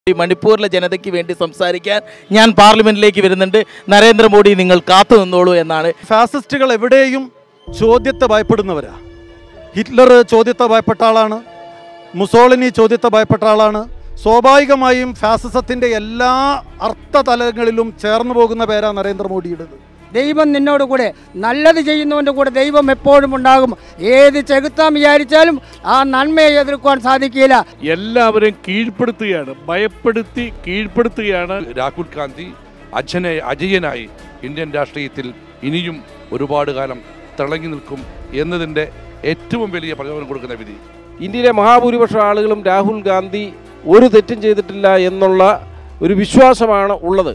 ഈ മണിപ്പൂരിലെ ജനതയ്ക്ക് വേണ്ടി സംസാരിക്കാൻ ഞാൻ പാർലമെന്റിലേക്ക് വരുന്നുണ്ട് നരേന്ദ്രമോദി നിങ്ങൾ കാത്തു നിന്നോളൂ എന്നാണ് ഫാസിസ്റ്റുകൾ എവിടെയും ചോദ്യത്തെ ഭയപ്പെടുന്നവരാ ഹിറ്റ്ലർ ചോദ്യത്തെ ഭയപ്പെട്ട ആളാണ് മുസോളിനി ചോദ്യത്തെ ഭയപ്പെട്ട ആളാണ് സ്വാഭാവികമായും ഫാസിസത്തിൻ്റെ എല്ലാ അർത്ഥതലങ്ങളിലും ചേർന്നു പോകുന്ന പേരാ നരേന്ദ്രമോദിയുടേത് ദൈവം നിന്നോട് കൂടെ നല്ലത് ചെയ്യുന്നവൻ്റെ കൂടെ ദൈവം എപ്പോഴും ഉണ്ടാകും ഏത് ചെകുത്താൻ വിചാരിച്ചാലും ആ നന്മയെ എതിർക്കുവാൻ സാധിക്കില്ല എല്ലാവരെയും കീഴ്പ്പെടുത്തുകയാണ് ഭയപ്പെടുത്തി കീഴ്പ്പെടുത്തുകയാണ് രാഹുൽ ഗാന്ധി അജനെ അജയനായി ഇന്ത്യൻ രാഷ്ട്രീയത്തിൽ ഇനിയും ഒരുപാട് കാലം തിളങ്ങി നിൽക്കും എന്നതിൻ്റെ ഏറ്റവും വലിയ പ്രചോദനം കൊടുക്കുന്ന വിധി ഇന്ത്യയിലെ മഹാഭൂരിപക്ഷം ആളുകളും രാഹുൽ ഗാന്ധി ഒരു തെറ്റും ചെയ്തിട്ടില്ല എന്നുള്ള ഒരു വിശ്വാസമാണ് ഉള്ളത്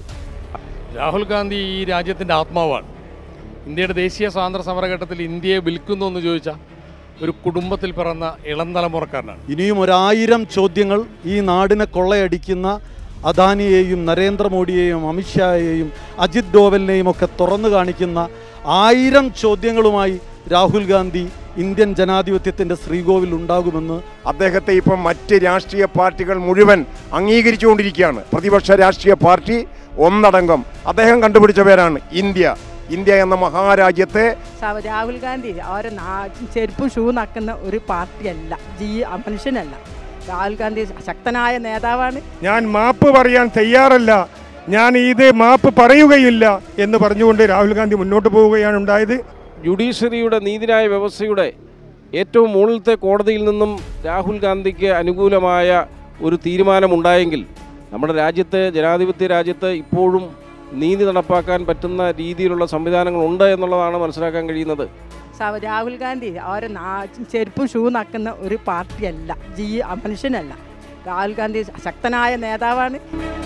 രാഹുൽ ഗാന്ധി ഈ രാജ്യത്തിൻ്റെ ആത്മാവാണ് ഇന്ത്യയുടെ ദേശീയ സ്വാതന്ത്ര്യ സമരഘട്ടത്തിൽ ഇന്ത്യയെ വിൽക്കുന്നു എന്ന് ചോദിച്ചാൽ ഒരു കുടുംബത്തിൽ പിറന്ന ഇളം തലമുറക്കാരനാണ് ഇനിയും ഒരായിരം ചോദ്യങ്ങൾ ഈ നാടിനെ കൊള്ളയടിക്കുന്ന അദാനിയെയും നരേന്ദ്രമോദിയെയും അമിത്ഷായെയും അജിത് ഡോവലിനെയും ഒക്കെ തുറന്നു കാണിക്കുന്ന ആയിരം ചോദ്യങ്ങളുമായി രാഹുൽ ഗാന്ധി ഇന്ത്യൻ ജനാധിപത്യത്തിൻ്റെ ശ്രീകോവിൽ ഉണ്ടാകുമെന്ന് അദ്ദേഹത്തെ ഇപ്പം മറ്റ് രാഷ്ട്രീയ പാർട്ടികൾ മുഴുവൻ അംഗീകരിച്ചുകൊണ്ടിരിക്കുകയാണ് പ്രതിപക്ഷ രാഷ്ട്രീയ പാർട്ടി ഒന്നടങ്കം അദ്ദേഹം കണ്ടുപിടിച്ച പേരാണ് ഇന്ത്യ ഇന്ത്യ എന്ന മഹാരാജ്യത്തെ സ- രാഹുൽ ഗാന്ധി അവരെ നാ- ചെരുപ്പും ഷൂ നക്കുന്ന ഒരു പാർട്ടിയല്ല ജീ മനുഷ്യനല്ല രാഹുൽ ഗാന്ധി ശക്തനായ നേതാവാണ് ഞാൻ മാപ്പ് പറയാൻ തയ്യാറല്ല ഞാൻ ഇത് മാപ്പ് പറയുകയില്ല എന്ന് പറഞ്ഞുകൊണ്ട് രാഹുൽ ഗാന്ധി മുന്നോട്ട് പോവുകയാണ് ഉണ്ടായത് ജുഡീഷ്യറിയുടെ നീതിന്യായ വ്യവസ്ഥയുടെ ഏറ്റവും മുകളിലത്തെ കോടതിയിൽ നിന്നും രാഹുൽ ഗാന്ധിക്ക് അനുകൂലമായ ഒരു തീരുമാനമുണ്ടായെങ്കിൽ നമ്മുടെ രാജ്യത്ത് ജനാധിപത്യ രാജ്യത്ത് ഇപ്പോഴും നീതി നടപ്പാക്കാൻ പറ്റുന്ന രീതിയിലുള്ള സംവിധാനങ്ങളുണ്ട് എന്നുള്ളതാണ് മനസ്സിലാക്കാൻ കഴിയുന്നത് സ- രാഹുൽ ഗാന്ധി അവരെ നാ- ചെരുപ്പും ഷൂ നക്കുന്ന ഒരു പാർട്ടിയല്ല ജീ മനുഷ്യനല്ല രാഹുൽ ഗാന്ധി ശക്തനായ നേതാവാണ്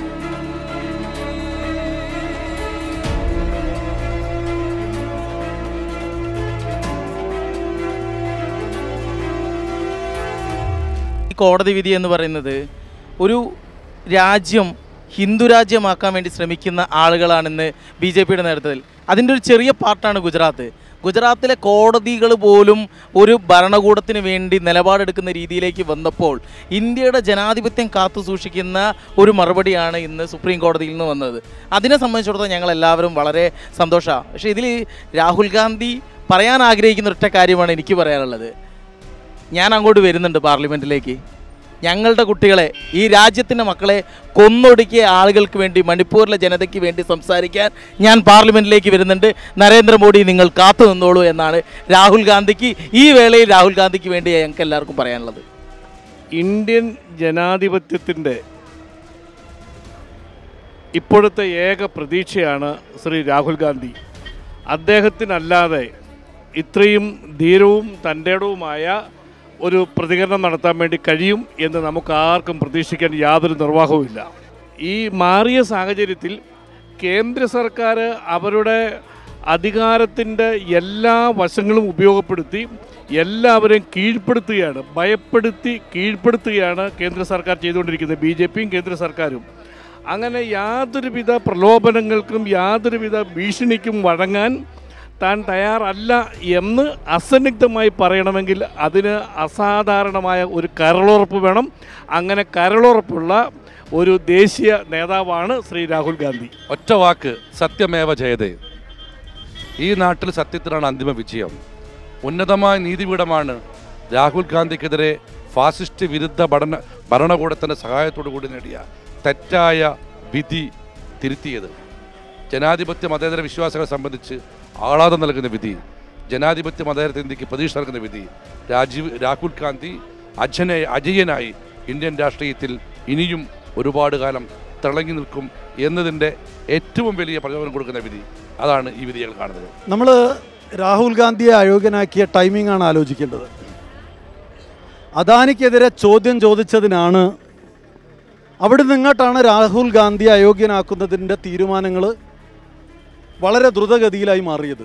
ഈ കോടതി വിധി എന്ന് പറയുന്നത് ഒരു രാജ്യം ഹിന്ദു രാജ്യമാക്കാൻ വേണ്ടി ശ്രമിക്കുന്ന ആളുകളാണെന്ന് ബി ജെ പിയുടെ നേതൃത്വത്തിൽ അതിൻ്റെ ഒരു ചെറിയ പാർട്ടാണ് ഗുജറാത്ത് ഗുജറാത്തിലെ കോടതികൾ പോലും ഒരു ഭരണകൂടത്തിന് വേണ്ടി നിലപാടെടുക്കുന്ന രീതിയിലേക്ക് വന്നപ്പോൾ ഇന്ത്യയുടെ ജനാധിപത്യം കാത്തു സൂക്ഷിക്കുന്ന ഒരു മറുപടിയാണ് ഇന്ന് സുപ്രീം കോടതിയിൽ നിന്ന് വന്നത് അതിനെ സംബന്ധിച്ചിടത്തോളം ഞങ്ങൾ എല്ലാവരും വളരെ സന്തോഷമാണ് പക്ഷേ ഇതിൽ രാഹുൽ ഗാന്ധി പറയാൻ ആഗ്രഹിക്കുന്ന ഒറ്റ കാര്യമാണ് എനിക്ക് പറയാനുള്ളത് ഞാൻ അങ്ങോട്ട് വരുന്നുണ്ട് പാർലമെൻറ്റിലേക്ക് ഞങ്ങളുടെ കുട്ടികളെ ഈ രാജ്യത്തിൻ്റെ മക്കളെ കൊന്നൊടുക്കിയ ആളുകൾക്ക് വേണ്ടി മണിപ്പൂരിലെ ജനതയ്ക്ക് വേണ്ടി സംസാരിക്കാൻ ഞാൻ പാർലമെൻറ്റിലേക്ക് വരുന്നുണ്ട് നരേന്ദ്രമോദി നിങ്ങൾ കാത്തു നിന്നോളൂ എന്നാണ് രാഹുൽ ഗാന്ധിക്ക് ഈ വേളയിൽ രാഹുൽ ഗാന്ധിക്ക് വേണ്ടി ഞങ്ങൾക്ക് എല്ലാവർക്കും പറയാനുള്ളത് ഇന്ത്യൻ ജനാധിപത്യത്തിൻ്റെ ഇപ്പോഴത്തെ ഏക പ്രതീക്ഷയാണ് ശ്രീ രാഹുൽ ഗാന്ധി അദ്ദേഹത്തിനല്ലാതെ ഇത്രയും ധീരവും തൻ്റെടവുമായ ഒരു പ്രതികരണം നടത്താൻ വേണ്ടി കഴിയും എന്ന് നമുക്ക് ആർക്കും പ്രതീക്ഷിക്കാൻ യാതൊരു നിർവാഹവുമില്ല ഈ മാറിയ സാഹചര്യത്തിൽ കേന്ദ്ര സർക്കാർ അവരുടെ അധികാരത്തിൻ്റെ എല്ലാ വശങ്ങളും ഉപയോഗപ്പെടുത്തി എല്ലാവരെയും കീഴ്പ്പെടുത്തുകയാണ് ഭയപ്പെടുത്തി കീഴ്പ്പെടുത്തുകയാണ് കേന്ദ്ര സർക്കാർ ചെയ്തുകൊണ്ടിരിക്കുന്നത് ബി ജെ പിയും കേന്ദ്ര സർക്കാരും അങ്ങനെ യാതൊരുവിധ പ്രലോഭനങ്ങൾക്കും യാതൊരുവിധ ഭീഷണിക്കും വഴങ്ങാൻ താൻ തയ്യാറല്ല എന്ന് അസന്നിഗ്ധമായി പറയണമെങ്കിൽ അതിന് അസാധാരണമായ ഒരു കരളുറപ്പ് വേണം അങ്ങനെ കരളുറപ്പുള്ള ഒരു ദേശീയ നേതാവാണ് ശ്രീ രാഹുൽ ഗാന്ധി ഒറ്റ വാക്ക് സത്യമേവ ജയതേ ഈ നാട്ടിൽ സത്യത്തിനാണ് അന്തിമ വിജയം ഉന്നതമായ നീതിപീഠമാണ് രാഹുൽ ഗാന്ധിക്കെതിരെ ഫാസിസ്റ്റ് വിരുദ്ധ ഭരണ ഭരണകൂടത്തിൻ്റെ സഹായത്തോടു കൂടി നേടിയ തെറ്റായ വിധി തിരുത്തിയത് ജനാധിപത്യ മതേതര വിശ്വാസങ്ങളെ സംബന്ധിച്ച് ആഹ്ലാദം നൽകുന്ന വിധി ജനാധിപത്യ മതേതര ഇന്ത്യക്ക് പ്രതീക്ഷ നൽകുന്ന വിധി രാജീവ് രാഹുൽ ഗാന്ധി അജനെ അജയനായി ഇന്ത്യൻ രാഷ്ട്രീയത്തിൽ ഇനിയും ഒരുപാട് കാലം തിളങ്ങി നിൽക്കും എന്നതിൻ്റെ ഏറ്റവും വലിയ പ്രചോദനം കൊടുക്കുന്ന വിധി അതാണ് ഈ വിധികൾ കാണുന്നത് നമ്മൾ രാഹുൽ ഗാന്ധിയെ അയോഗ്യനാക്കിയ ടൈമിംഗ് ആണ് ആലോചിക്കേണ്ടത് അദാനിക്കെതിരെ ചോദ്യം ചോദിച്ചതിനാണ് അവിടെ നിന്നിട്ടാണ് രാഹുൽ ഗാന്ധി അയോഗ്യനാക്കുന്നതിൻ്റെ തീരുമാനങ്ങൾ വളരെ ദ്രുതഗതിയിലായി മാറിയത്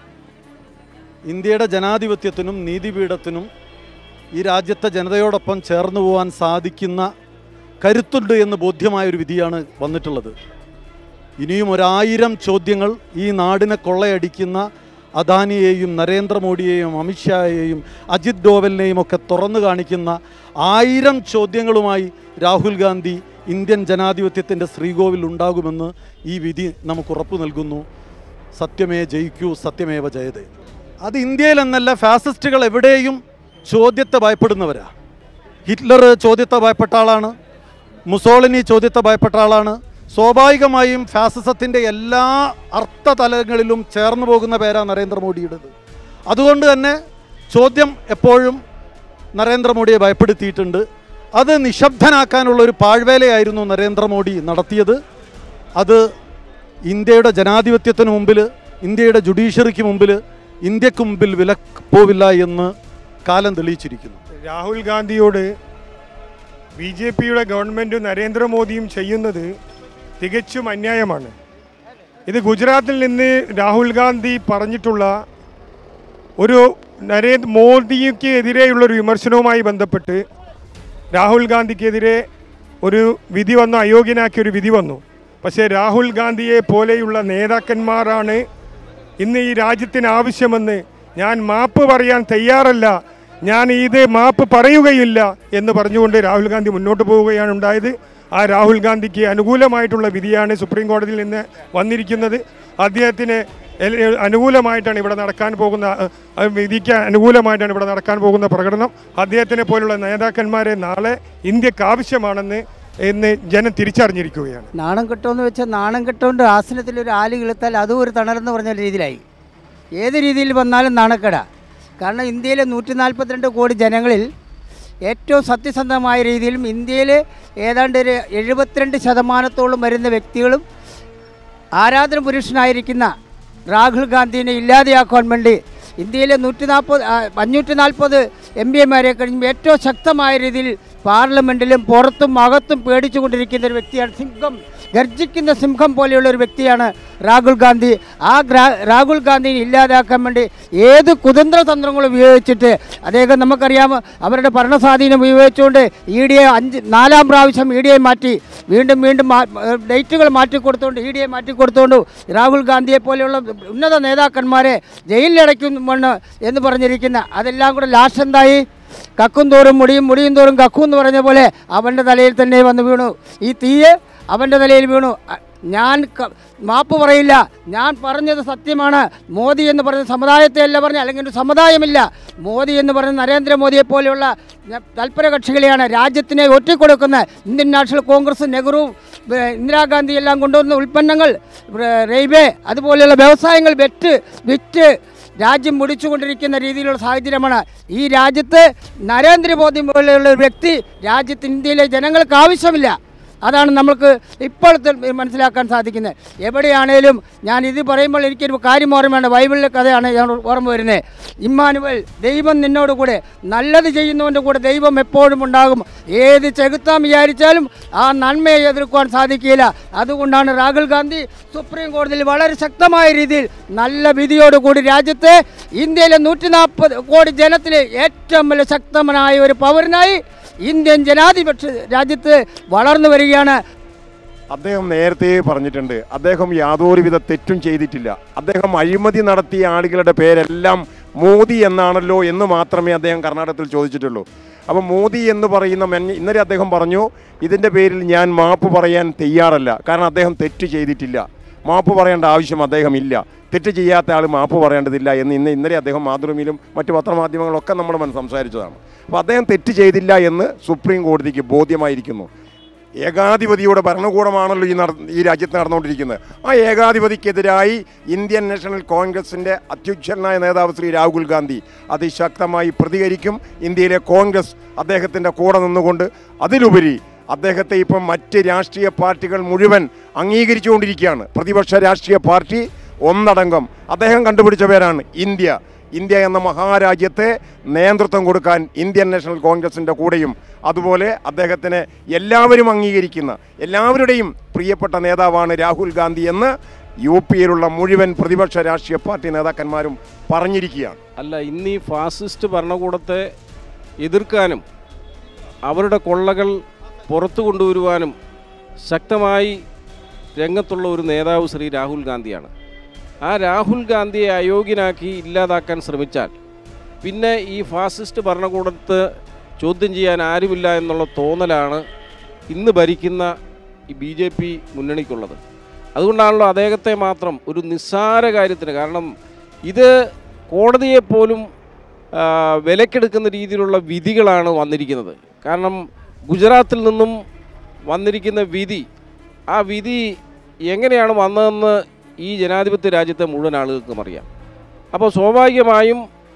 ഇന്ത്യയുടെ ജനാധിപത്യത്തിനും നീതിപീഠത്തിനും ഈ രാജ്യത്തെ ജനതയോടൊപ്പം ചേർന്നു പോകാൻ സാധിക്കുന്ന കരുത്തുണ്ട് എന്ന് ബോധ്യമായ ഒരു വിധിയാണ് വന്നിട്ടുള്ളത് ഇനിയും ഒരായിരം ചോദ്യങ്ങൾ ഈ നാടിനെ കൊള്ളയടിക്കുന്ന അദാനിയെയും നരേന്ദ്രമോദിയെയും അമിത്ഷായെയും അജിത് ഡോവലിനെയും ഒക്കെ തുറന്നു കാണിക്കുന്ന ആയിരം ചോദ്യങ്ങളുമായി രാഹുൽ ഗാന്ധി ഇന്ത്യൻ ജനാധിപത്യത്തിൻ്റെ ശ്രീകോവിൽ ഉണ്ടാകുമെന്ന് ഈ വിധി നമുക്ക് ഉറപ്പു നൽകുന്നു സത്യമേ ജയിക്കൂ സത്യമേവ ജയതേ അത് ഇന്ത്യയിൽ എന്നല്ല ഫാസിസ്റ്റുകൾ എവിടെയും ചോദ്യത്തെ ഭയപ്പെടുന്നവരാ ഹിറ്റ്ലർ ചോദ്യത്തെ ഭയപ്പെട്ട ആളാണ് മുസോളിനി ചോദ്യത്തെ ഭയപ്പെട്ട ആളാണ് സ്വാഭാവികമായും ഫാസിസത്തിൻ്റെ എല്ലാ അർത്ഥതലങ്ങളിലും ചേർന്ന് പോകുന്ന പേരാ നരേന്ദ്രമോദിയുടേത് അതുകൊണ്ട് തന്നെ ചോദ്യം എപ്പോഴും നരേന്ദ്രമോദിയെ ഭയപ്പെടുത്തിയിട്ടുണ്ട് അത് നിശബ്ദനാക്കാനുള്ള ഒരു പാഴ്വേലയായിരുന്നു നരേന്ദ്രമോദി നടത്തിയത് അത് ഇന്ത്യയുടെ ജനാധിപത്യത്തിന് മുമ്പിൽ ഇന്ത്യയുടെ ജുഡീഷ്യറിക്ക് മുമ്പിൽ ഇന്ത്യക്ക് മുമ്പിൽ വിലക്ക് പോവില്ല എന്ന് കാലം തെളിയിച്ചിരിക്കുന്നു രാഹുൽ ഗാന്ധിയോട് ബി ജെ പിയുടെ ഗവൺമെൻറ്റും നരേന്ദ്രമോദിയും ചെയ്യുന്നത് തികച്ചും അന്യായമാണ് ഇത് ഗുജറാത്തിൽ നിന്ന് രാഹുൽ ഗാന്ധി പറഞ്ഞിട്ടുള്ള ഒരു നരേന്ദ്ര മോദിക്ക് എതിരെയുള്ള ഒരു വിമർശനവുമായി ബന്ധപ്പെട്ട് രാഹുൽ ഗാന്ധിക്കെതിരെ ഒരു വിധി വന്നു അയോഗ്യനാക്കിയ ഒരു വിധി വന്നു പക്ഷേ രാഹുൽ ഗാന്ധിയെ പോലെയുള്ള നേതാക്കന്മാരാണ് ഇന്ന് ഈ രാജ്യത്തിന് ആവശ്യമെന്ന് ഞാൻ മാപ്പ് പറയാൻ തയ്യാറല്ല ഞാൻ ഇത് മാപ്പ് പറയുകയില്ല എന്ന് പറഞ്ഞുകൊണ്ട് രാഹുൽ ഗാന്ധി മുന്നോട്ട് പോവുകയാണ് ഉണ്ടായത് ആ രാഹുൽ ഗാന്ധിക്ക് അനുകൂലമായിട്ടുള്ള വിധിയാണ് സുപ്രീം കോടതിയിൽ നിന്ന് വന്നിരിക്കുന്നത് അദ്ദേഹത്തിന് എൽ- എ- അനുകൂലമായിട്ടാണ് ഇവിടെ നടക്കാൻ പോകുന്ന അഹ്, അഹ് വിധിക്ക് അനുകൂലമായിട്ടാണ് ഇവിടെ നടക്കാൻ പോകുന്ന പ്രകടനം അദ്ദേഹത്തിനെ പോലുള്ള നേതാക്കന്മാരെ നാളെ ഇന്ത്യക്ക് ആവശ്യമാണെന്ന് ഇന്ന് ജനം തിരിച്ചറിഞ്ഞിരിക്കുകയാണ് നാണം കെട്ടുമെന്ന് വെച്ചാൽ നാണം കെട്ടുകൊണ്ട് ആസനത്തിൽ ഒരു ആല് കിളുത്താൽ അതും ഒരു തണലെന്ന് പറഞ്ഞ രീതിയിലായി ഏത് രീതിയിൽ വന്നാലും നാണക്കേട കാരണം ഇന്ത്യയിലെ നൂറ്റി നാൽപ്പത്തിരണ്ട് കോടി ജനങ്ങളിൽ ഏറ്റവും സത്യസന്ധമായ രീതിയിലും ഇന്ത്യയിൽ ഏതാണ്ട് ഒരു എഴുപത്തിരണ്ട് ശതമാനത്തോളം വരുന്ന വ്യക്തികളും ആരാധന പുരുഷനായിരിക്കുന്ന രാഹുൽ ഗാന്ധിനെ ഇല്ലാതെയാക്കുവാൻ വേണ്ടി ഇന്ത്യയിലെ നൂറ്റി നാൽപ്പത് അഞ്ഞൂറ്റി നാൽപ്പത് എം പി എമാരെ കഴിഞ്ഞ് ഏറ്റവും ശക്തമായ രീതിയിൽ പാർലമെൻറ്റിലും പുറത്തും അകത്തും പേടിച്ചുകൊണ്ടിരിക്കുന്ന ഒരു വ്യക്തിയാണ് സിംഹം ഗർജിക്കുന്ന സിംഹം പോലെയുള്ള ഒരു വ്യക്തിയാണ് രാഹുൽ ഗാന്ധി ആ ഗ്രാ രാഹുൽ ഗാന്ധിനെ ഇല്ലാതാക്കാൻ വേണ്ടി ഏത് കുതന്ത്ര തന്ത്രങ്ങളും ഉപയോഗിച്ചിട്ട് അദ്ദേഹം നമുക്കറിയാം അവരുടെ ഭരണസ്വാധീനം ഉപയോഗിച്ചുകൊണ്ട് ഇ ഡി എ അഞ്ച് നാലാം പ്രാവശ്യം ഇ ഡി എ മാറ്റി വീണ്ടും വീണ്ടും മാ- ഏഹ് ഡേറ്റുകൾ മാറ്റിക്കൊടുത്തുകൊണ്ട് ഇ ഡി എ മാറ്റിക്കൊടുത്തുകൊണ്ട് രാഹുൽ ഗാന്ധിയെ പോലെയുള്ള ഉന്നത നേതാക്കന്മാരെ ജയിലിലടയ്ക്കുമെന്ന് എന്ന് പറഞ്ഞിരിക്കുന്ന അതെല്ലാം കൂടെ ലാസ്റ്റ് എന്തായി കക്കും തോറും മുടിയും മുടിയും തോറും കക്കും എന്ന് പറഞ്ഞ പോലെ അവൻ്റെ തലയിൽ തന്നെ വന്ന് വീണു ഈ തീയ് അവൻ്റെ തലയിൽ വീണു അ- ഞാൻ ക- മാപ്പ് പറയില്ല ഞാൻ പറഞ്ഞത് സത്യമാണ് മോദി എന്ന് പറഞ്ഞ സമുദായത്തെ അല്ല പറഞ്ഞ അല്ലെങ്കിൽ ഒരു സമുദായമില്ല മോദി എന്ന് പറയുന്ന നരേന്ദ്രമോദിയെ പോലെയുള്ള ന- തൽപര കക്ഷികളെയാണ് രാജ്യത്തിനെ ഒറ്റിക്കൊടുക്കുന്ന ഇന്ത്യൻ നാഷണൽ കോൺഗ്രസ് നെഹ്റു ഏ, ഇന്ദിരാഗാന്ധി എല്ലാം കൊണ്ടുവന്ന ഉൽപ്പന്നങ്ങൾ റ- റെയിൽവേ അതുപോലെയുള്ള വ്യവസായങ്ങൾ വെറ്റ് വിറ്റ് രാജ്യം മുടിച്ചുകൊണ്ടിരിക്കുന്ന രീതിയിലുള്ള സാഹചര്യമാണ് ഈ രാജ്യത്ത് നരേന്ദ്രമോദി പോലെയുള്ള ഒരു വ്യക്തി രാജ്യത്ത് ഇന്ത്യയിലെ ജനങ്ങൾക്ക് ആവശ്യമില്ല അതാണ് നമ്മൾക്ക് ഇപ്പോഴത്തെ മനസ്സിലാക്കാൻ സാധിക്കുന്നത് എവിടെയാണേലും ഞാൻ ഇത് പറയുമ്പോൾ എനിക്കൊരു കാര്യം ഓർമ്മയാണ് ബൈബിളിലെ കഥയാണ് ഞാൻ ഓർമ്മ വരുന്നത് ഇമ്മാനുവൽ ദൈവം നിന്നോട് കൂടെ നല്ലത് ചെയ്യുന്നവൻ്റെ കൂടെ ദൈവം എപ്പോഴും ഉണ്ടാകും ഏത് ചെകുത്താൻ വിചാരിച്ചാലും ആ നന്മയെ എതിർക്കുവാൻ സാധിക്കില്ല അതുകൊണ്ടാണ് രാഹുൽ ഗാന്ധി സുപ്രീം കോടതിയിൽ വളരെ ശക്തമായ രീതിയിൽ നല്ല വിധിയോടുകൂടി രാജ്യത്തെ ഇന്ത്യയിലെ നൂറ്റി നാൽപ്പത് കോടി ജനത്തിലെ ഏറ്റവും വലിയ ശക്തമായ ഒരു പൗരനായി ഇന്ത്യൻ ജനാധിപത്യ രാജ്യത്ത് വളർന്നു വരികയാണ് അദ്ദേഹം നേരത്തെ പറഞ്ഞിട്ടുണ്ട് അദ്ദേഹം യാതൊരുവിധ തെറ്റും ചെയ്തിട്ടില്ല അദ്ദേഹം അഴിമതി നടത്തിയ ആളുകളുടെ പേരെല്ലാം മോദി എന്നാണല്ലോ എന്ന് മാത്രമേ അദ്ദേഹം കർണാടകത്തിൽ ചോദിച്ചിട്ടുള്ളൂ അപ്പോൾ മോദി എന്ന് പറയുന്ന മെൻ- ഇന്നലെ അദ്ദേഹം പറഞ്ഞു ഇതിൻ്റെ പേരിൽ ഞാൻ മാപ്പ് പറയാൻ തയ്യാറല്ല കാരണം അദ്ദേഹം തെറ്റ് ചെയ്തിട്ടില്ല മാപ്പ് പറയേണ്ട ആവശ്യം അദ്ദേഹം ഇല്ല തെറ്റ് ചെയ്യാത്ത ആൾ മാപ്പ് പറയേണ്ടതില്ല എന്ന് ഇന്ന് ഇന്നലെ അദ്ദേഹം മാതൃഭൂമിയിലും മറ്റു പത്രമാധ്യമങ്ങളൊക്കെ നമ്മൾ മന- സംസാരിച്ചതാണ് അപ്പോൾ അദ്ദേഹം തെറ്റ് ചെയ്തില്ല എന്ന് സുപ്രീം കോടതിക്ക് ബോധ്യമായിരിക്കുന്നു ഏകാധിപതിയുടെ ഭരണകൂടമാണല്ലോ ഈ നട ഈ രാജ്യത്ത് നടന്നുകൊണ്ടിരിക്കുന്നത് ആ ഏകാധിപതിക്കെതിരായി ഇന്ത്യൻ നാഷണൽ കോൺഗ്രസിൻ്റെ അത്യുജ്വലനായ നേതാവ് ശ്രീ രാഹുൽ ഗാന്ധി അതിശക്തമായി പ്രതികരിക്കും ഇന്ത്യയിലെ കോൺഗ്രസ് അദ്ദേഹത്തിൻ്റെ കൂടെ നിന്നുകൊണ്ട് അതിലുപരി അദ്ദേഹത്തെ ഇപ്പം മറ്റ് രാഷ്ട്രീയ പാർട്ടികൾ മുഴുവൻ അംഗീകരിച്ചുകൊണ്ടിരിക്കുകയാണ് പ്രതിപക്ഷ രാഷ്ട്രീയ പാർട്ടി ഒന്നടങ്കം അദ്ദേഹം കണ്ടുപിടിച്ച പേരാണ് ഇന്ത്യ ഇന്ത്യ എന്ന മഹാരാജ്യത്തെ നേതൃത്വം കൊടുക്കാൻ ഇന്ത്യൻ നാഷണൽ കോൺഗ്രസിൻ്റെ കൂടെയും അതുപോലെ അദ്ദേഹത്തിന് എല്ലാവരും അംഗീകരിക്കുന്ന എല്ലാവരുടെയും പ്രിയപ്പെട്ട നേതാവാണ് രാഹുൽ ഗാന്ധി എന്ന് യു പിയിലുള്ള മുഴുവൻ പ്രതിപക്ഷ രാഷ്ട്രീയ പാർട്ടി നേതാക്കന്മാരും പറഞ്ഞിരിക്കുകയാണ് അല്ല ഇന്ന് ഈ ഫാസിസ്റ്റ് ഭരണകൂടത്തെ എതിർക്കാനും അവരുടെ കൊള്ളകൾ പുറത്തു കൊണ്ടുവരുവാനും ശക്തമായി രംഗത്തുള്ള ഒരു നേതാവ് ശ്രീ രാഹുൽ ഗാന്ധിയാണ് ആ രാഹുൽ ഗാന്ധിയെ അയോഗ്യനാക്കി ഇല്ലാതാക്കാൻ ശ്രമിച്ചാൽ പിന്നെ ഈ ഫാസിസ്റ്റ് ഭരണകൂടത്ത് ചോദ്യം ചെയ്യാൻ ആരുമില്ല എന്നുള്ള തോന്നലാണ് ഇന്ന് ഭരിക്കുന്ന ഈ ബി ജെ പി മുന്നണിക്കുള്ളത് അതുകൊണ്ടാണല്ലോ അദ്ദേഹത്തെ മാത്രം ഒരു നിസ്സാര കാര്യത്തിന് കാരണം ഇത് കോടതിയെപ്പോലും ആ, വിലക്കെടുക്കുന്ന രീതിയിലുള്ള വിധികളാണ് വന്നിരിക്കുന്നത് കാരണം ഗുജറാത്തിൽ നിന്നും വന്നിരിക്കുന്ന വിധി ആ വിധി എങ്ങനെയാണ് വന്നതെന്ന് ഈ ജനാധിപത്യ രാജ്യത്തെ മുഴുവൻ ആളുകൾക്കും അറിയാം അപ്പോൾ സ്വാഭാവികമായും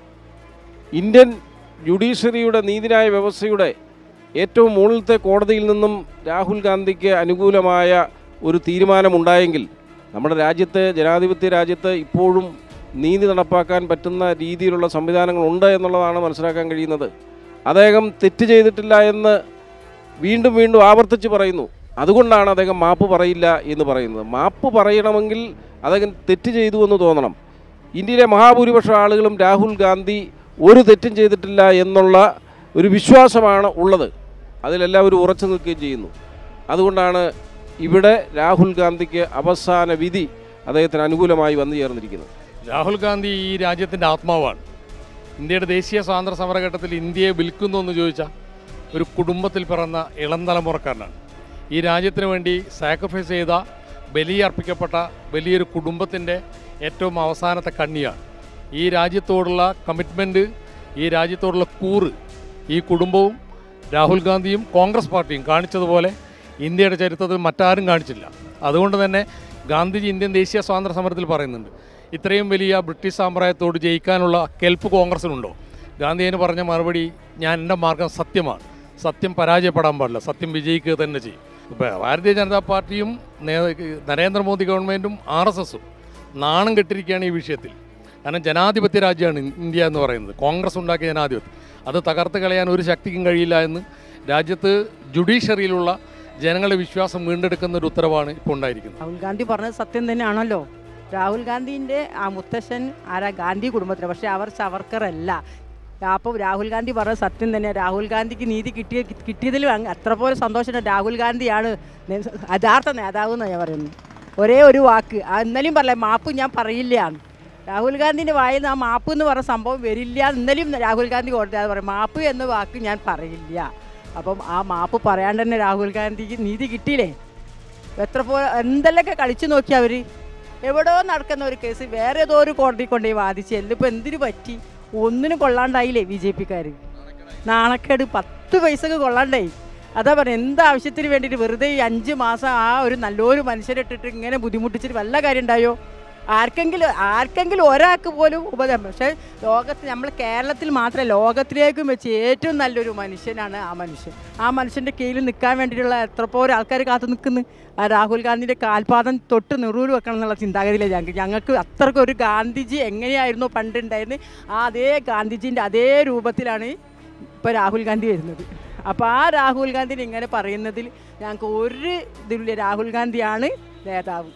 ഇന്ത്യൻ ജുഡീഷ്യറിയുടെ നീതിന്യായ വ്യവസ്ഥയുടെ ഏറ്റവും മുകളിലത്തെ കോടതിയിൽ നിന്നും രാഹുൽ ഗാന്ധിക്ക് അനുകൂലമായ ഒരു തീരുമാനമുണ്ടായെങ്കിൽ നമ്മുടെ രാജ്യത്തെ ജനാധിപത്യ രാജ്യത്ത് ഇപ്പോഴും നീതി നടപ്പാക്കാൻ പറ്റുന്ന രീതിയിലുള്ള സംവിധാനങ്ങളുണ്ട് എന്നുള്ളതാണ് മനസ്സിലാക്കാൻ കഴിയുന്നത് അദ്ദേഹം തെറ്റ് ചെയ്തിട്ടില്ല എന്ന് വീണ്ടും വീണ്ടും ആവർത്തിച്ച് പറയുന്നു അതുകൊണ്ടാണ് അദ്ദേഹം മാപ്പ് പറയില്ല എന്ന് പറയുന്നത് മാപ്പ് പറയണമെങ്കിൽ അദ്ദേഹം തെറ്റ് ചെയ്തു എന്ന് തോന്നണം ഇന്ത്യയിലെ മഹാഭൂരിപക്ഷം ആളുകളും രാഹുൽ ഗാന്ധി ഒരു തെറ്റും ചെയ്തിട്ടില്ല എന്നുള്ള ഒരു വിശ്വാസമാണ് ഉള്ളത് അതിലെല്ലാവരും ഉറച്ചു നിൽക്കുകയും ചെയ്യുന്നു അതുകൊണ്ടാണ് ഇവിടെ രാഹുൽ ഗാന്ധിക്ക് അവസാന വിധി അദ്ദേഹത്തിന് അനുകൂലമായി വന്നു ചേർന്നിരിക്കുന്നത് രാഹുൽ ഗാന്ധി ഈ രാജ്യത്തിൻ്റെ ആത്മാവാണ് ഇന്ത്യയുടെ ദേശീയ സ്വാതന്ത്ര്യ സമരഘട്ടത്തിൽ ഇന്ത്യയെ വിൽക്കുന്നു എന്ന് ചോദിച്ചാൽ ഒരു കുടുംബത്തിൽ പിറന്ന ഇളം തലമുറക്കാരനാണ് ഈ രാജ്യത്തിന് വേണ്ടി സാക്രിഫൈസ് ചെയ്ത ബലിയർപ്പിക്കപ്പെട്ട വലിയൊരു കുടുംബത്തിൻ്റെ ഏറ്റവും അവസാനത്തെ കണ്ണിയാണ് ഈ രാജ്യത്തോടുള്ള കമ്മിറ്റ്മെൻറ്റ് ഈ രാജ്യത്തോടുള്ള കൂറ് ഈ കുടുംബവും രാഹുൽ ഗാന്ധിയും കോൺഗ്രസ് പാർട്ടിയും കാണിച്ചതുപോലെ ഇന്ത്യയുടെ ചരിത്രത്തിൽ മറ്റാരും കാണിച്ചില്ല അതുകൊണ്ട് തന്നെ ഗാന്ധിജി ഇന്ത്യൻ ദേശീയ സ്വാതന്ത്ര്യ സമരത്തിൽ പറയുന്നുണ്ട് ഇത്രയും വലിയ ബ്രിട്ടീഷ് സാമ്രാജ്യത്തോട് ജയിക്കാനുള്ള കെൽപ്പ് കോൺഗ്രസിനുണ്ടോ ഗാന്ധിജിന് പറഞ്ഞ മറുപടി ഞാൻ എൻ്റെ മാർഗം സത്യമാണ് സത്യം പരാജയപ്പെടാൻ പാടില്ല സത്യം വിജയിക്കുക തന്നെ ചെയ്യും ഇപ്പോൾ ഭാരതീയ ജനതാ പാർട്ടിയും നേ- നരേന്ദ്രമോദി ഗവൺമെൻറ്റും ആർ എസ് എസും നാണം കെട്ടിരിക്കുകയാണ് ഈ വിഷയത്തിൽ കാരണം ജനാധിപത്യ രാജ്യമാണ് ഇൻ- ഇന്ത്യ എന്ന് പറയുന്നത് കോൺഗ്രസ് ഉണ്ടാക്കിയ ജനാധിപത്യം അത് തകർത്ത് കളയാൻ ഒരു ശക്തിക്കും കഴിയില്ല എന്ന് രാജ്യത്ത് ജുഡീഷ്യറിയിലുള്ള ജനങ്ങളുടെ വിശ്വാസം വീണ്ടെടുക്കുന്ന ഒരു ഉത്തരവാണ് ഇപ്പോൾ ഉണ്ടായിരിക്കുന്നത് രാഹുൽ ഗാന്ധി പറഞ്ഞത് സത്യം തന്നെയാണല്ലോ രാഹുൽ ഗാന്ധിൻ്റെ ആ മുത്തശ്ശൻ ആരാ ഗാന്ധി കുടുംബത്തിൽ പക്ഷേ അവർ സവർക്കർ അല്ല അപ്പോൾ രാഹുൽ ഗാന്ധി പറഞ്ഞ സത്യം തന്നെ രാഹുൽ ഗാന്ധിക്ക് നീതി കിട്ടിയ കിട്ടിയതിൽ അങ്ങ് അത്ര പോലെ സന്തോഷമുണ്ട് രാഹുൽ ഗാന്ധിയാണ് നേ- യഥാർത്ഥ നേതാവ് എന്നാണ് ഞാൻ പറയുന്നത് ഒരേ ഒരു വാക്ക് ആ ഇന്നലെയും പറഞ്ഞില്ല മാപ്പ് ഞാൻ പറയില്ല രാഹുൽ ഗാന്ധിൻ്റെ വായിൽ നിന്ന് ആ മാപ്പ് എന്ന് പറഞ്ഞ സംഭവം വരില്ല ഇന്നലെയും രാഹുൽ ഗാന്ധി കോടതി അത് പറയും മാപ്പ് എന്ന വാക്ക് ഞാൻ പറയില്ല അപ്പം ആ മാപ്പ് പറയാണ്ട് തന്നെ രാഹുൽ ഗാന്ധിക്ക് നീതി കിട്ടിയില്ലേ എത്ര പോ എന്തെല്ലൊക്കെ കളിച്ചു നോക്കി അവർ എവിടെയോ നടക്കുന്ന ഒരു കേസ് വേറെ ഏതോ ഒരു കോടതി കൊണ്ടുപോയി വാദിച്ച് എന്തിപ്പോൾ എന്തിനു പറ്റി ഒന്നിനും കൊള്ളാണ്ടായില്ലേ ബി ജെ പിക്കാർ നാണക്കേട് പത്ത് പൈസക്ക് കൊള്ളാണ്ടായി അതാ പറയുക എന്ത് ആവശ്യത്തിന് വേണ്ടിയിട്ട് വെറുതെ ഈ അഞ്ച് മാസം ആ ഒരു നല്ലൊരു മനുഷ്യരിട്ടിട്ട് ഇങ്ങനെ ബുദ്ധിമുട്ടിച്ചിട്ട് വല്ല കാര്യം ഉണ്ടായോ ആർക്കെങ്കിലും ആർക്കെങ്കിലും ഒരാൾക്ക് പോലും ഉപദ്രവം പക്ഷേ ലോകത്ത് നമ്മൾ കേരളത്തിൽ മാത്രമല്ല ലോകത്തിലേക്കും വെച്ച് ഏറ്റവും നല്ലൊരു മനുഷ്യനാണ് ആ മനുഷ്യൻ ആ മനുഷ്യൻ്റെ കീഴിൽ നിൽക്കാൻ വേണ്ടിയിട്ടുള്ള എത്ര പോലും ആൾക്കാർ കാത്തു നിൽക്കുന്നു ആ രാഹുൽ ഗാന്ധിൻ്റെ കാൽപാദം തൊട്ട് നെറൂര് വെക്കണം എന്നുള്ള ചിന്താഗതിയിലാണ് ഞങ്ങൾക്ക് ഞങ്ങൾക്ക് അത്രയ്ക്ക് ഒരു ഗാന്ധിജി എങ്ങനെയായിരുന്നു പണ്ടുണ്ടായിരുന്നത് ആ അതേ ഗാന്ധിജീൻ്റെ അതേ രൂപത്തിലാണ് ഇപ്പോൾ രാഹുൽ ഗാന്ധി വരുന്നത് അപ്പോൾ ആ രാഹുൽ ഗാന്ധിനെ ഇങ്ങനെ പറയുന്നതിൽ ഞങ്ങൾക്ക് ഒരു ഇതില്ല രാഹുൽ ഗാന്ധിയാണ് നേതാവ്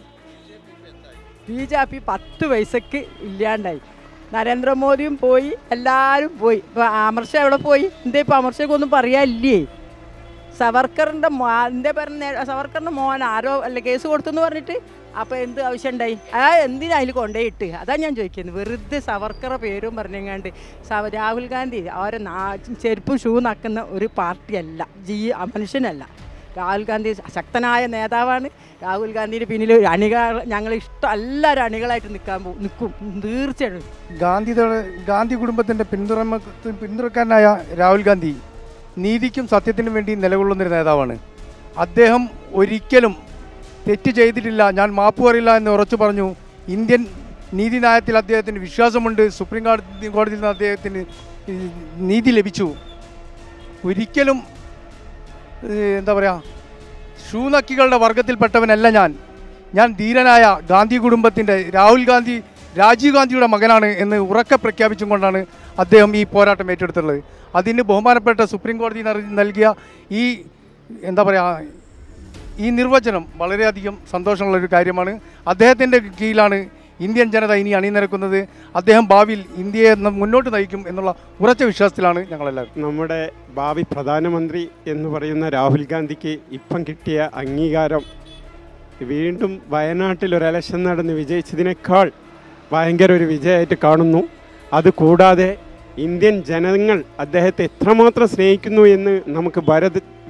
ബി ജെ പി പത്ത് പൈസക്ക് ഇല്ലാണ്ടായി നരേന്ദ്രമോദിയും പോയി എല്ലാവരും പോയി ഇപ്പോൾ അമർഷ എവിടെ പോയി എന്താ ഇപ്പോൾ അമർഷയ്ക്കൊന്നും പറയാനില്ലേ സവർക്കറിൻ്റെ മോ എന്താ പറഞ്ഞ സവർക്കറിൻ്റെ മോൻ ആരോ അല്ല കേസ് കൊടുത്തെന്ന് പറഞ്ഞിട്ട് അപ്പോൾ എന്ത് ആവശ്യം ഉണ്ടായി ആ എന്തിനാ അതിൽ കൊണ്ടുപോയിട്ട് അതാ ഞാൻ ചോദിക്കുന്നത് വെറുതെ സവർക്കറെ പേരും പറഞ്ഞെങ്ങാണ്ട് സവ രാഹുൽ ഗാന്ധി അവരെ നാ ചെരുപ്പും ഷൂ നക്കുന്ന ഒരു പാർട്ടിയല്ല ജീ മനുഷ്യനല്ല രാഹുൽ ഗാന്ധി ശക്തനായ നേതാവാണ് രാഹുൽ ഗാന്ധിയുടെ പിന്നിൽ അണികൾ ഞങ്ങൾ ഇഷ്ടം എല്ലാവരും അണികളായിട്ട് നിൽക്കാൻ പോകും നിൽക്കും തീർച്ചയായിട്ടും ഗാന്ധി ഗാന്ധി കുടുംബത്തിൻ്റെ പിന്തുണ പിന്തുണക്കാരനായ രാഹുൽ ഗാന്ധി നീതിക്കും സത്യത്തിനും വേണ്ടി നിലകൊള്ളുന്നൊരു നേതാവാണ് അദ്ദേഹം ഒരിക്കലും തെറ്റ് ചെയ്തിട്ടില്ല ഞാൻ മാപ്പ് പറയില്ല എന്ന് ഉറച്ചു പറഞ്ഞു ഇന്ത്യൻ നീതിന്യായത്തിൽ അദ്ദേഹത്തിന് വിശ്വാസമുണ്ട് സുപ്രീം കോടതി കോടതിയിൽ നിന്ന് അദ്ദേഹത്തിന് ഈ നീതി ലഭിച്ചു ഒരിക്കലും ഏഹ്, എന്താ പറയുക ഷൂനക്കികളുടെ വർഗത്തിൽപ്പെട്ടവനല്ല ഞാൻ ഞാൻ ധീരനായ ഗാന്ധി കുടുംബത്തിൻ്റെ രാഹുൽ ഗാന്ധി രാജീവ് ഗാന്ധിയുടെ മകനാണ് എന്ന് ഉറക്കെ പ്രഖ്യാപിച്ചും കൊണ്ടാണ് അദ്ദേഹം ഈ പോരാട്ടം ഏറ്റെടുത്തുള്ളത് അതിന് ബഹുമാനപ്പെട്ട സുപ്രീം കോടതി നൽ- നൽകിയ ഈ എന്താ പറയുക ഈ നിർവചനം വളരെയധികം സന്തോഷമുള്ളൊരു കാര്യമാണ് അദ്ദേഹത്തിൻ്റെ കീഴിലാണ് ഇന്ത്യൻ ജനത ഇനി അണിനിരക്കുന്നത് അദ്ദേഹം ഭാവിയിൽ ഇന്ത്യയെ ന- മുന്നോട്ട് നയിക്കും എന്നുള്ള ഉറച്ച വിശ്വാസത്തിലാണ് ഞങ്ങളെല്ലാവരും നമ്മുടെ ഭാവി പ്രധാനമന്ത്രി എന്ന് പറയുന്ന രാഹുൽ ഗാന്ധിക്ക് ഇപ്പം കിട്ടിയ അംഗീകാരം വീണ്ടും വയനാട്ടിൽ ഒരു ഇലക്ഷൻ നടന്ന് വിജയിച്ചതിനേക്കാൾ ഭയങ്കര ഒരു വിജയമായിട്ട് കാണുന്നു അതുകൂടാതെ ഇന്ത്യൻ ജനങ്ങൾ അദ്ദേഹത്തെ എത്രമാത്രം സ്നേഹിക്കുന്നു എന്ന് നമുക്ക് ഭരത്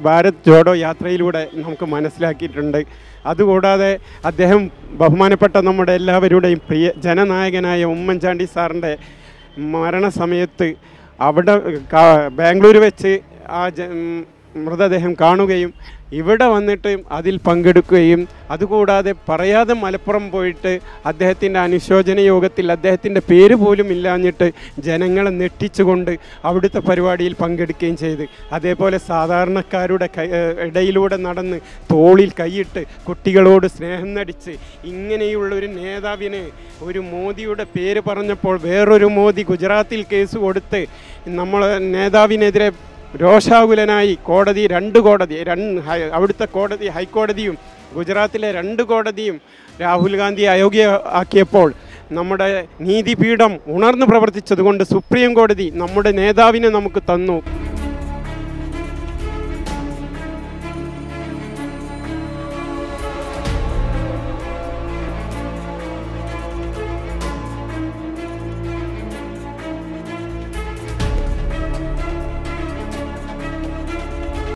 ഭാരത് ജോഡോ യാത്രയിലൂടെ നമുക്ക് മനസ്സിലാക്കിയിട്ടുണ്ട് അതുകൂടാതെ അദ്ദേഹം ബഹുമാനപ്പെട്ട നമ്മുടെ എല്ലാവരുടെയും പ്രിയ ജനനായകനായ ഉമ്മൻചാണ്ടി സാറിൻ്റെ മരണസമയത്ത് അവിടെ കാ- ബാംഗ്ലൂർ വെച്ച് ആ ജ ഉം, മൃതദേഹം കാണുകയും ഇവിടെ വന്നിട്ട് അതിൽ പങ്കെടുക്കുകയും അതുകൂടാതെ പറയാതെ മലപ്പുറം പോയിട്ട് അദ്ദേഹത്തിൻ്റെ അനുശോചന യോഗത്തിൽ അദ്ദേഹത്തിൻ്റെ പേര് പോലും ഇല്ലാഞ്ഞിട്ട് ജനങ്ങളെ നെട്ടിച്ചുകൊണ്ട് അവിടുത്തെ പരിപാടിയിൽ പങ്കെടുക്കുകയും ചെയ്ത് അതേപോലെ സാധാരണക്കാരുടെ കൈ ഏഹ് ഇടയിലൂടെ നടന്ന് തോളിൽ കൈയിട്ട് കുട്ടികളോട് സ്നേഹം നടിച്ച് ഇങ്ങനെയുള്ള ഒരു നേതാവിന് ഒരു മോദിയുടെ പേര് പറഞ്ഞപ്പോൾ വേറൊരു മോദി ഗുജറാത്തിൽ കേസ് കൊടുത്ത് നമ്മൾ നേതാവിനെതിരെ രോഷാകുലനായി കോടതി രണ്ട് കോടതി രണ്ട് ഹൈ- അവിടുത്തെ കോടതി ഹൈക്കോടതിയും ഗുജറാത്തിലെ രണ്ട് കോടതിയും രാഹുൽ ഗാന്ധി അയോഗ്യ ആക്കിയപ്പോൾ നമ്മുടെ നീതിപീഠം ഉണർന്നു പ്രവർത്തിച്ചതുകൊണ്ട് സുപ്രീം കോടതി നമ്മുടെ നേതാവിനെ നമുക്ക് തന്നു